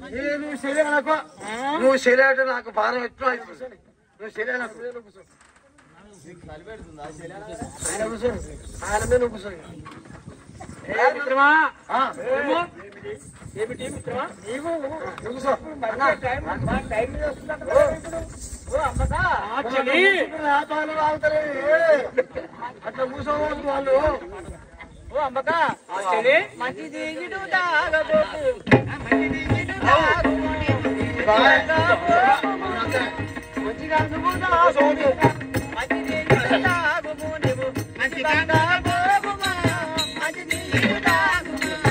ఏ, నువ్వు సరే అనుకో నువ్వు సరే అంటే నాకు భారం ఎట్లా అయిపోతుంది నువ్వు సరే అనుకో ఆయన కూర్చో ఆయన మీద నువ్వు కూర్చో ఏ మిత్రమా ఆ, ఏమో? ఏమిటి మిత్రమా నీవు నువ్వు కూర్చో అన్నా, టైం మా టైం మీద వస్తుందంట కదా ఇప్పుడు. ఓ అమ్మకా ఆ చెల్లి వ్యాపారాలు వాగుతారే అట్లా కూర్చోవద్దు వాళ్ళు ఓ అమ్మక ఆ చెల్లి మంచిది ఇటు తాగబోకు మంచిది ఇటు మంచిగా నువ్వు తాగబోకు మంచిది ఇటు తాగబో నువ్వు మంచిగా తాగబోకుమా మంచిది ఇటు తాగుమా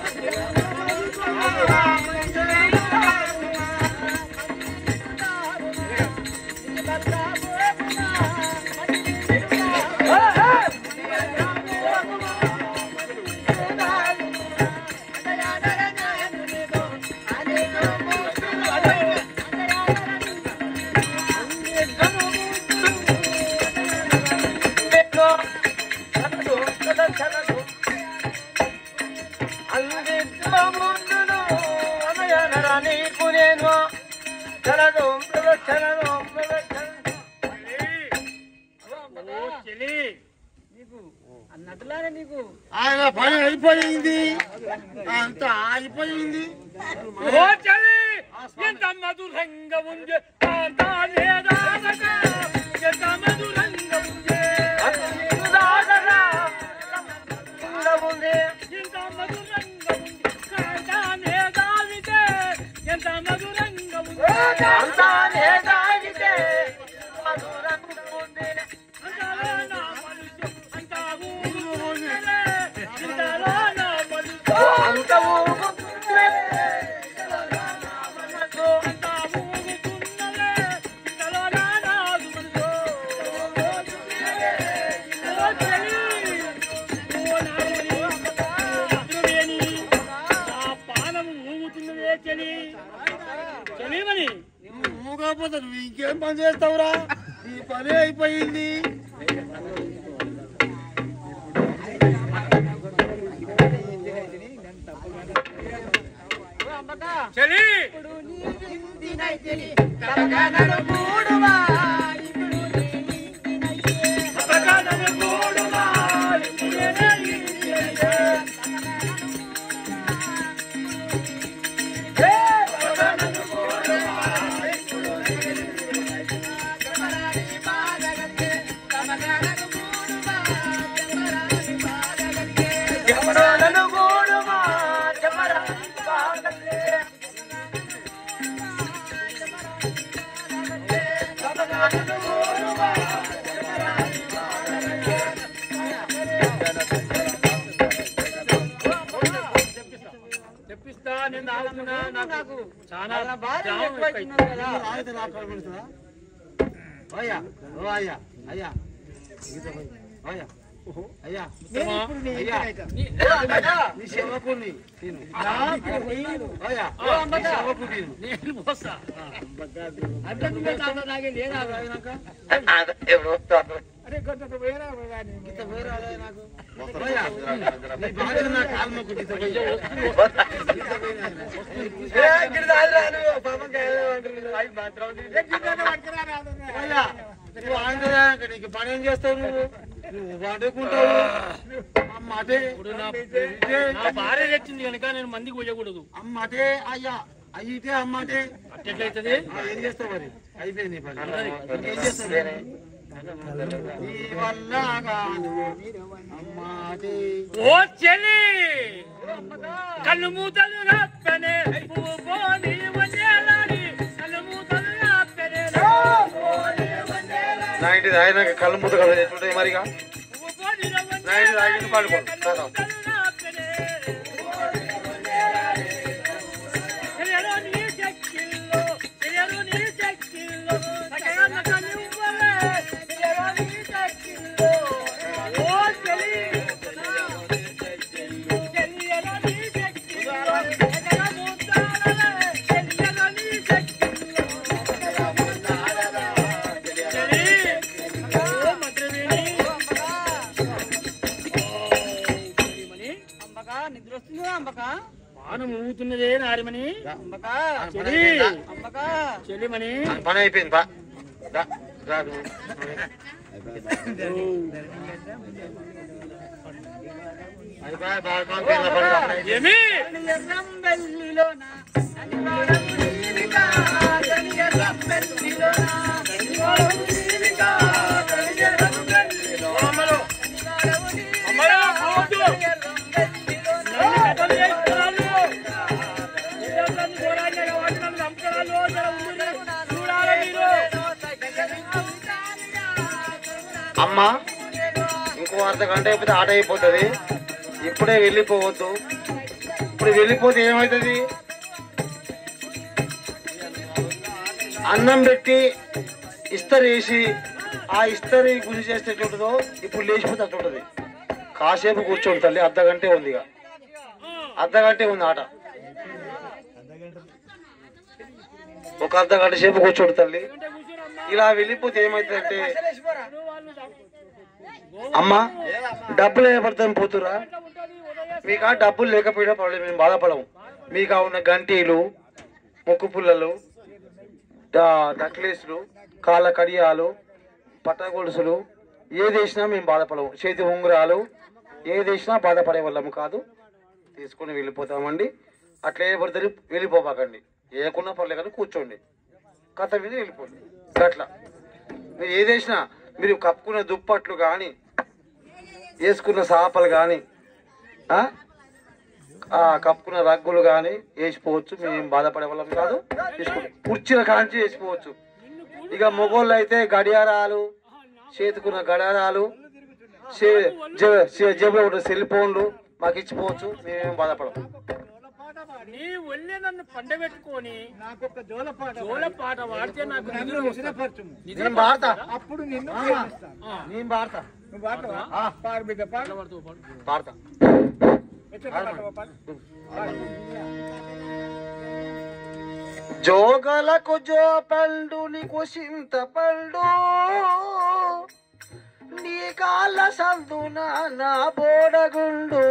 అన్నట్టులానే నీకు ఆయన పని అయిపోయింది అంత అయిపోయింది ఓ చలి ఎంత మధురంగా ఉంది తానే దానక ఎంత మధురంగా ఉంది ఎంత మధురంగా ఉంది తానే దానితే ఎంత మధురంగా ఉంది తానే దానితే మధురంగా ఉంది అంతలో నా మనసు అంత ఊగుతుందిలే ఇంతలో నా మనసు అంత ఊగుతుందిలే నువ్వు ఊగకపోతే నువ్వు ఇంకేం పని చేస్తావురా ఈ పని అయిపోయింది చలి తెప్పిస్తా నేను తాగుతున్నా నాకు చాలా జామ ఎక్కువైంది. ఆగితే నాకు కనబడుతుందా? అయ్యా ఓ అయ్యా అయ్యా గీత పోయి. అయ్యా అయ్యా మిత్రమా, అయ్యా నీ- ఓ అమ్మకా, నీ సేవకుడిని నేను నాకు నీరు. అయ్యా ఓ అమ్మకా, నీ సేవకుడిని నేను. నేను పోస్తా. అడ్డ నువ్వే తాగుతా, నాకేం లేదా? అరే కొంచెం పోయిరా పోయిరా నీ. గీత వేరే వాళ్ళే నాకు అయ్యా నీ భార్య నా కాలు మొక్కు గీత పోయి. గీత పోయి నాయనా. అయ్యా నువ్వు ఆంధ్రాక నీకు పని ఏం చేస్తావు నువ్వు నువ్వు వండుకుంటావు అమ్మాటే ఇప్పుడు నా నా భార్య తెచ్చింది కనుక నేను మందికి పోయకూడదు అమ్మాటే అయ్యా అయ్యితే అమ్మాటే అట్టెట్లయితది ఆ, ఏం చేస్తావు మరి అయిపోయింది నీ పని ఇంకేం చేస్తావు నీ వల్ల కాదు అమ్మాటే ఓ చెల్లి కళ్ళు మూతలు రాప్పనే పువ్వు పోని వన్నేలాడి కళ్ళు మూతలు రాప్పనే నా ఇంటి ఆయన కళ్ళు ముద్ద కదా ఎట్లుంటాయి మరిగా పువ్వు పోని నా ఇంటి తాగి పడుకో కదా ప్రాణం ఊగుతున్నదే నారిమని అంబక చెలి అంబక చెలిమని పని అయిపోయింది పా దా, రా నువ్వు. అది బా, బాగా కాంపేర్ల పని అప్పుడే. ఏమి ఎర్రం వెల్లిలోన అనివారం నీవిగా ఎర్రం వెల్లిలోన అనివారం నీవిగా ఎర్రం వెల్లిలోన అమ్మలో అమ్మలో పోవద్దు ఎర్రం వెల్లిలోన నన్ను కథలు చేస్తున్నారు ఇదంతా పోరాడిన వాటి నన్ను చంపుతున్నారు జర ఉండు. చూడాలి మీరు అమ్మ ఇంకో అర్ధ గంట అయిపోతే ఆట అయిపోతుంది ఇప్పుడే వెళ్ళిపోవద్దు ఇప్పుడు వెళ్ళిపోతే ఏమవుతుంది అన్నం పెట్టి ఇస్తరి వేసి ఆ ఇస్తరి గురి చేస్తే ఎట్లుంటుందో ఇప్పుడు లేచిపోతే అట్లుంటుంది కాసేపు కూర్చోండి తల్లి అర్ధ గంటే ఉంది ఇక అర్ధ గంటే ఉంది ఆట ఒక అర్ధ గంట సేపు కూర్చోండి తల్లి ఇలా వెళ్ళిపోతే ఏమవుతుందంటే అమ్మా డబ్బులు ఏపడతాం పోతురా మీకు ఆ డబ్బులు లేకపోయినా పర్లేదు మేము బాధపడము మీకు ఆ ఉన్న గంటీలు ముక్కు పుల్లలు డా- నెక్లెస్లు కాళ్ళ కడియాలు పట్ట గొలుసులు ఏది వేసినా మేము బాధపడము చేతి ఉంగరాలు ఏది వేసినా బాధపడే వాళ్ళము కాదు తీసుకొని వెళ్ళిపోతామండి అట్లా ఏ పడితే వెళ్ళిపోబాకండి ఏకున్నా పర్లేదు కానీ కూర్చోండి కథ మీద వెళ్ళిపోండి అట్లా మీరు ఏది వేసినా మీరు కప్పుకున్న దుప్పట్లు కానీ వేసుకున్న సాపలు కానీ కప్పుకున్న రగ్గులు కానీ వేసిపోవచ్చు మేము బాధపడే వాళ్ళం కాదు తీసుకోండి కుర్చీల కాంచి వేసిపోవచ్చు ఇక మొగోళ్ళు అయితే గడియారాలు చేతుకున్న గడియారాలు చే- జే- చే- జేబులో ఉన్న సెల్ ఫోన్లు మాకు ఇచ్చిపోవచ్చు మేమేం బాధపడం నీ ఒళ్ళే నన్ను పండబెట్టుకొని నాకు ఒక జోలపాట జోల పాట పాడితే నాకు నిద్ర నన్ను వస్తుంది. విసిరపరచుము. నేను బాడతా అప్పుడు నిన్ను ప్రేమిస్తాను. నేను బాడతా నువ్వు పాడతావా? పాడు బిడ్డ పాడు బాడతా ఎట్లా పాడతావా పాడు? జోగలకు జో పండు నీకు చింత పండు నీ కాళ్ళ సందున నా బోడగుండు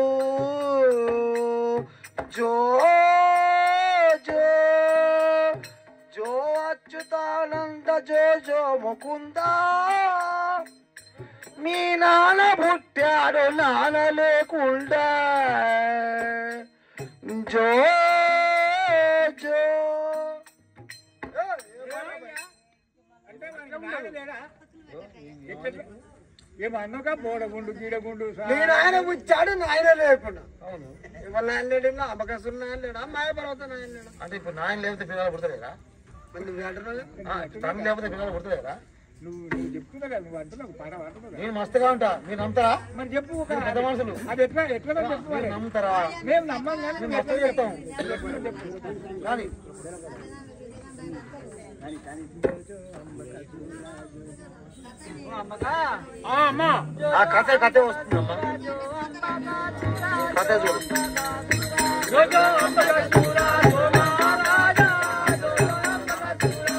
జో జో జో అచ్యుతానంద జో జో ముకుంద మీ నాన్న పుట్టాడు నాన్న లేకుండా జో జో అంటే మనకి నాన్న లేడా? ఎట్లా? ఏం అన్నగా బోడగుండు గీడగుండు సా- నేను ఆయన పుచ్చాడు నాయన లేకుండా ఇవాళ నాయన లేడు అమ్మకస్తున్న నాయన లేడా మాయపర్వత నాయన లేడా అంటే ఇప్పుడు నాయన లేకపోతే పిల్లలు పుడతలేరా మరి నువ్వు అంటున్నావు ఆ, తమ్మి లేకపోతే పిల్లలు పుడతలేరా నువ్వు నువ్వు చెప్తున్నా కదా నువ్వు అంటున్నావు పాట పాడుతున్నావు కదా. నేను మస్తుగా ఉంటా మీరు నమ్ముతారా మరి చెప్పు ఒక మీరు పెద్ద మనుషులు అది ఎట్లా ఎట్లా చెప్పు మీరు మరి. నమ్ముతారా మేము నమ్మం కానీ మేము నువ్వు ఎట్లా మస్తుగా చెప్తాం చెప్పు. కానీ ఆ, అమ్మా ఆ కథ కథ వస్తుందమ్మా కథ చూడు జో జో అంబగా చూడా, జో మహారాజా, జో జో అంబగా చూడా.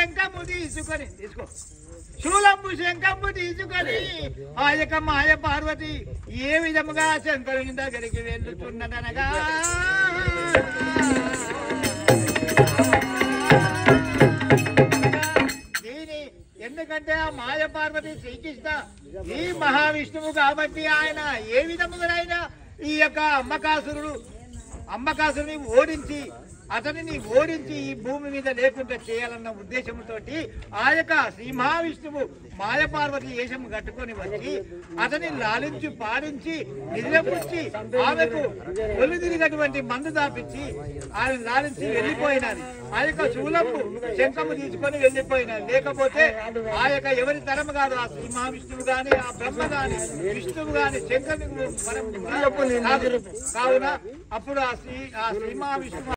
శంఖము తీసుకొని తీసుకో శూలంబు శంఖంబు తీసుకొని ఆ యొక్క మాయ పార్వతి ఏ విధముగా శంకరుని దగ్గరికి వెళ్ళుతున్నదనగా దీని ఎందుకంటే ఆ మాయ పార్వతి శ్రీకృష్ణ ఈ మహావిష్ణువు కాబట్టి ఆయన ఏ విధముగానైనా ఈ యొక్క అమ్మకాసురుడు అమ్మకాసురుని ఓడించి అతనిని ఓడించి ఈ భూమి మీద లేకుండా చేయాలన్న ఉద్దేశంతో ఆ యొక్క శ్రీ మహావిష్ణువు మాయ పార్వతి వేషం కట్టుకొని వచ్చి అతని లాలించి పాడించి నిద్రపుచ్చి ఆమెకు ఒళ్ళు తిరిగటువంటి మందు దాపించి ఆయన లాలించి వెళ్ళిపోయినది ఆ యొక్క శూలము శంఖము తీసుకొని వెళ్ళిపోయినది లేకపోతే ఆ యొక్క ఎవరి తరం కాదు ఆ శ్రీ మహావిష్ణువు గాని ఆ బ్రహ్మ గాని విష్ణువు గాని శంకరుని మనం కావున అప్పుడు ఆ శ్రీ ఆ శ్రీ మహావిష్ణువు